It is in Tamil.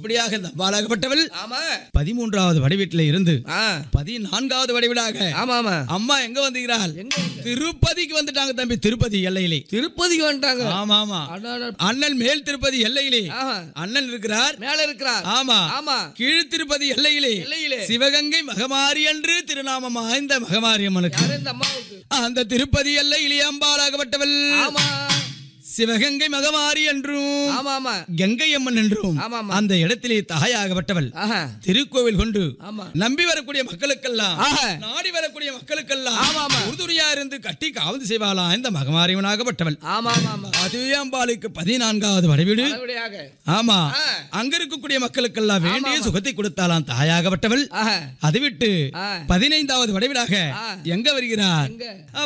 இப்படியாக இந்த அம்பாளாகப்பட்டவள் ஆமா பதிமூன்றாவது வடிவீட்டில இருந்து ஆ பதினான்காவது வடிவீடாக ஆமா ஆமா அம்மா எங்க வந்துகிறாள் எங்க திருப்பதிக்கு வந்துட்டாங்க தம்பி திருப்பதி எல்லையிலே திருப்பதிக்கு வந்துட்டாங்க ஆமா ஆமா அடடட. அண்ணன் மேல் திருப்பதி எல்லையிலே ஆஹா. அண்ணன் இருக்கிறார் மேல இருக்கிறார் ஆமா ஆமா கீழ் திருப்பதி எல்லையிலே எல்லையிலே சிவகங்கை மகமாரி என்று திருநாமம் வாய்ந்த மகமாரி அம்மனுக்கு யாரு இந்த அம்மாவுக்கு அந்த திருப்பதி எல்லையிலே அம்பாளாகப்பட்டவள் ஆமா சிவகங்கை மகமாரி என்றும் ஆமா ஆமா கங்கை அம்மன் என்றும் ஆமா ஆமா அந்த இடத்திலே தாயாகப்பட்டவள் ஆஹா திருக்கோவில் கொண்டு ஆமா நம்பி வரக்கூடிய மக்களுக்கெல்லாம் ஆஹா. நாடி வரக்கூடிய மக்களுக்கெல்லாம் ஆமா, ஆமா. உறுதுணையா இருந்து கட்டி காவந்து செய்வாளாம் இந்த மகமாரியவனாகப்பட்டவள் ஆமா ஆமா ஆமா அதுவே அம்பாளுக்கு பதினான்காவது வடவீடு நல்லபடியாக ஆமா ஆ. அங்க இருக்கக்கூடிய மக்களுக்கெல்லாம் வேண்டிய சுகத்தை கொடுத்தாலாம் தாயாகப்பட்டவள் ஆஹா அதை விட்டு ஆ. பதினைந்தாவது வடவீடாக ஆ. எங்க வருகிறார் எங்க அவ